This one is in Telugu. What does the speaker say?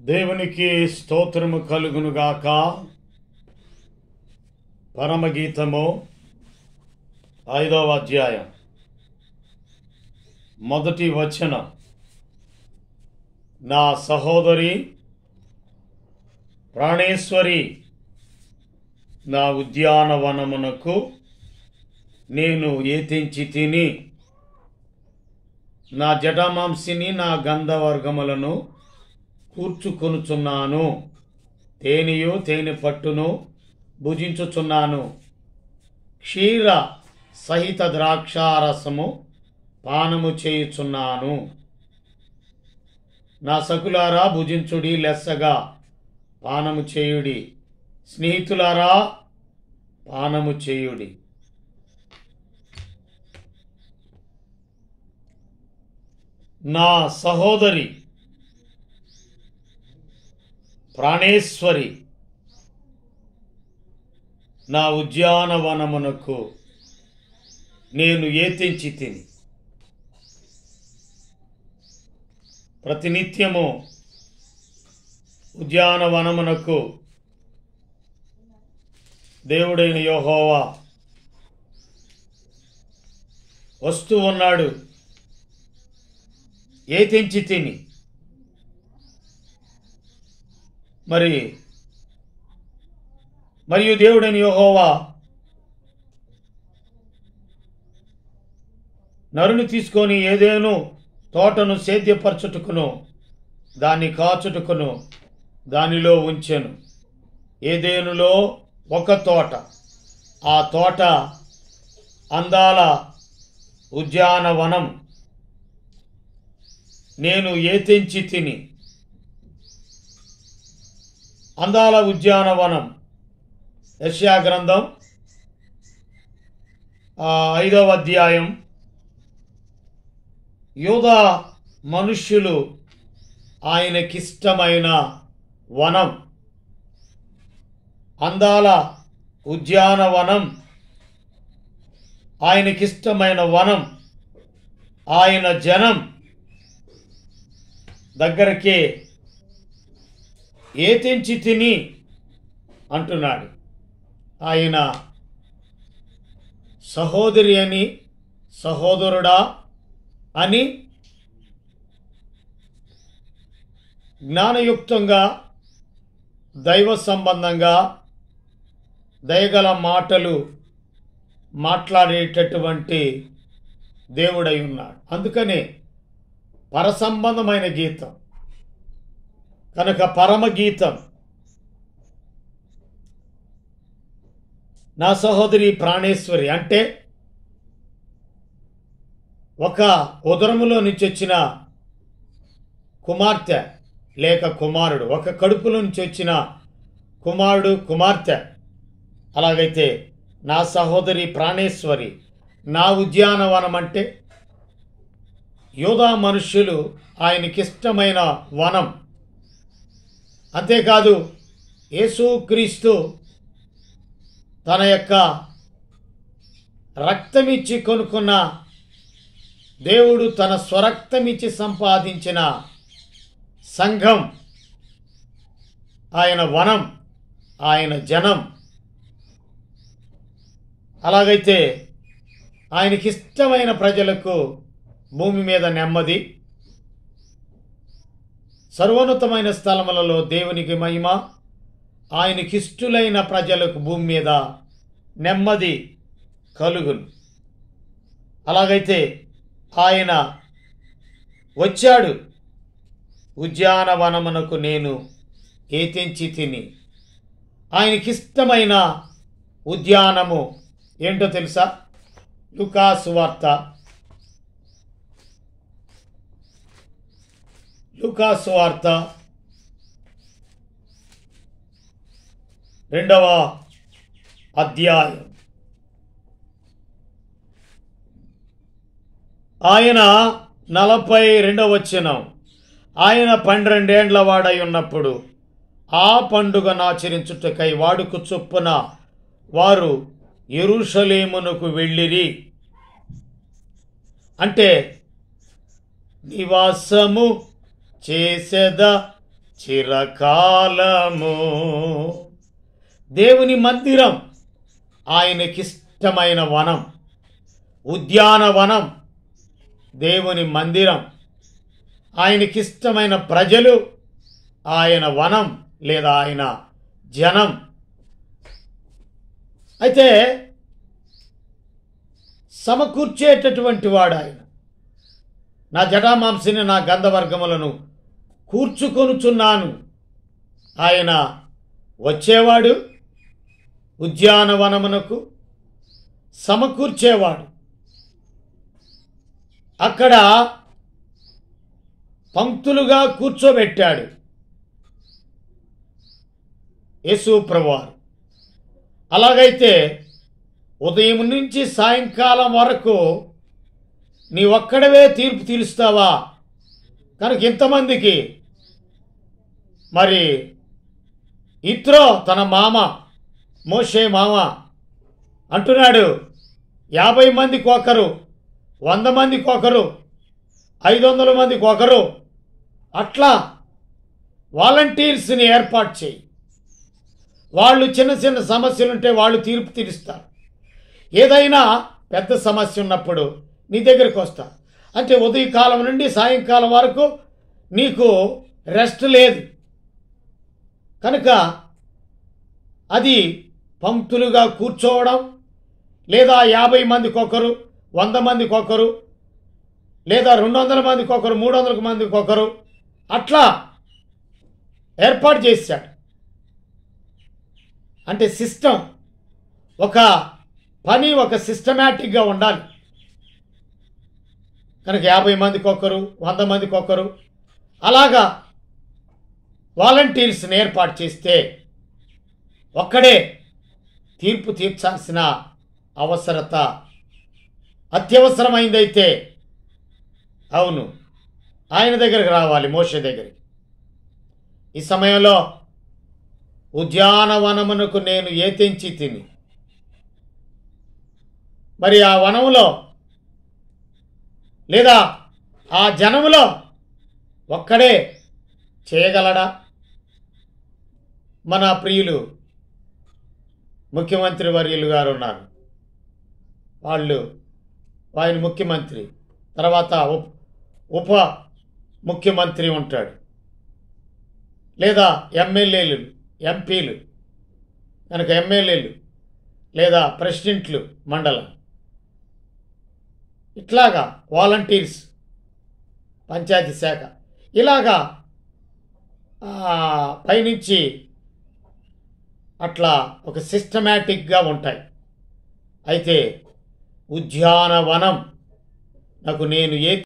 దేవునికి స్తోత్రము కలుగునుగాక పరమగీతము ఐదవ అధ్యాయం మొదటి వచనం నా సహోదరి ప్రాణేశ్వరి నా ఉద్యానవనమునకు నేను ఏతించి తిని నా జటమాంసిని నా గంధవర్గములను కూర్చుకొనుచున్నాను తేనెయు తేనె పట్టును భుజించుచున్నాను క్షీర సహిత ద్రాక్షారసము పానము చేయుచున్నాను నా సకులారా భుజించుడి లెస్సగా పానము చేయుడి స్నేహితులారా పానము చేయుడి నా సహోదరి ప్రాణేశ్వరి నా ఉద్యానవనమునకు నేను ఏతించి తిని ప్రతినిత్యము ఉద్యానవనమునకు దేవుడైన యోహోవా వస్తూ ఉన్నాడు ఏ తెంచి తిని మరి మరియు దేవుడైన యోహోవా నరుని తీసుకొని ఏదేను తోటను సేద్యపరచుటకును దాన్ని కాచుటకును దానిలో ఉంచెను ఏదేనులో ఒక తోట ఆ తోట అందాల ఉద్యానవనం నేను ఏ తెంచి తిని అందాల ఉద్యానవనం యశ్యా గ్రంథం ఆ, ఐదవ అధ్యాయం యూదా మనుష్యులు ఆయనకిష్టమైన వనం అందాల ఉద్యానవనం ఆయనకిష్టమైన వనం ఆయన జనం దగ్గరకే ఏ తెంచి తిని అంటున్నాడు ఆయన సహోదరి అని సహోదరుడా అని జ్ఞానయుక్తంగా దైవ సంబంధంగా దయగల మాటలు మాట్లాడేటటువంటి దేవుడై ఉన్నాడు అందుకనే పరసంబంధమైన గీతం కనుక పరమ గీతం నా సహోదరి ప్రాణేశ్వరి అంటే ఒక ఉదరములో నుంచి వచ్చిన కుమార్తె లేక కుమారుడు ఒక కడుపులో నుంచి వచ్చిన కుమారుడు కుమార్తె అలాగైతే నా సహోదరి ప్రాణేశ్వరి నా ఉద్యానవనం అంటే యోధా మనుష్యులు ఆయనకిష్టమైన వనం అంతేకాదు యేసుక్రీస్తు తన యొక్క రక్తమిచ్చి కొనుక్కున్న దేవుడు తన స్వరక్తమిచ్చి సంపాదించిన సంఘం ఆయన వనం ఆయన జనం అలాగైతే ఆయనకిష్టమైన ప్రజలకు భూమి మీద నెమ్మది సర్వోన్నతమైన స్థలములలో దేవునికి మహిమ ఆయనకిష్టులైన ప్రజలకు భూమి మీద నెమ్మది కలుగును అలాగైతే ఆయన వచ్చాడు ఉద్యానవనమునకు నేను ఏతెంచి తిని ఆయనకిష్టమైన ఉద్యానము ఏంటో తెలుసా లుకాసు వార్త లుకాసు వార్త రెండవ అధ్యాయం ఆయన నలభై రెండవ వచనం ఆయన పన్నెండేండ్ల వాడై ఉన్నప్పుడు ఆ పండుగను ఆచరించుటకై వాడుకు చొప్పున వారు ఎరుషలేమునకు వెళ్ళిరి అంటే నివాసము చేసేద చిరకాలము దేవుని మందిరం ఆయనకిష్టమైన వనం ఉద్యానవనం దేవుని మందిరం ఆయనకిష్టమైన ప్రజలు ఆయన వనం లేదా ఆయన జనం అయితే సమకూర్చేటటువంటి వాడు ఆయన నా జటామాంసిని నా గంధవర్గములను కూర్చుకొనుచున్నాను ఆయన వచ్చేవాడు ఉద్యానవనమునకు సమకూర్చేవాడు అక్కడ పంక్తులుగా కూర్చోబెట్టాడు యేసు ప్రభువారు అలాగైతే ఉదయం నుంచి సాయంకాలం వరకు నీ ఒక్కడవే తీర్పు తీరుస్తావా కనుక ఇంతమందికి మరి ఇత్రో తన మామ మోషే మామ అంటున్నాడు యాభై మందికి ఒకరు వంద మందికి ఒకరు ఐదు వందల మందికి ఒకరు అట్లా వాలంటీర్స్ని ఏర్పాటు చేయి వాళ్ళు చిన్న చిన్న సమస్యలు ఉంటే వాళ్ళు తీర్పు తీరుస్తారు ఏదైనా పెద్ద సమస్య ఉన్నప్పుడు నీ దగ్గరికి వస్తా అంటే ఉదయకాలం నుండి సాయంకాలం వరకు నీకు రెస్ట్ లేదు కనుక అది పంక్తులుగా కూర్చోవడం లేదా యాభై మందికి ఒకరు వంద మందికి ఒకరు లేదా రెండు వందల మందికి ఒకరు మూడు వందల మందికి ఒకరు అట్లా ఏర్పాటు చేశాడు అంటే సిస్టమ్ ఒక పని ఒక సిస్టమేటిక్గా ఉండాలి కనుక యాభై మందికి ఒకరు వంద మందికి ఒకరు అలాగా వాలంటీర్స్ని ఏర్పాటు చేస్తే ఒక్కడే తీర్పు తీర్చాల్సిన అవసరత అత్యవసరమైందైతే అవును ఆయన దగ్గరికి రావాలి మోషే దగ్గరికి ఈ సమయంలో ఉద్యానవనమునకు నేను ఏ తెంచి తిని మరి ఆ వనములో లేదా ఆ జనములో ఒక్కడే చేయగలడా మన ప్రియులు ముఖ్యమంత్రి వర్యులు గారు ఉన్నారు వాళ్ళు ఆయన ముఖ్యమంత్రి తర్వాత ఉప ఉప ముఖ్యమంత్రి ఉంటాడు లేదా ఎమ్మెల్యేలు ఎంపీలు కనుక ఎమ్మెల్యేలు లేదా ప్రెసిడెంట్లు మండలం ఇట్లాగా వాలంటీర్స్ పంచాయతీ శాఖ ఇలాగా ఆ, పైనుంచి అట్లా ఒక సిస్టమేటిక్గా ఉంటాయి అయితే ఉద్యానవనం నాకు నేను ఏ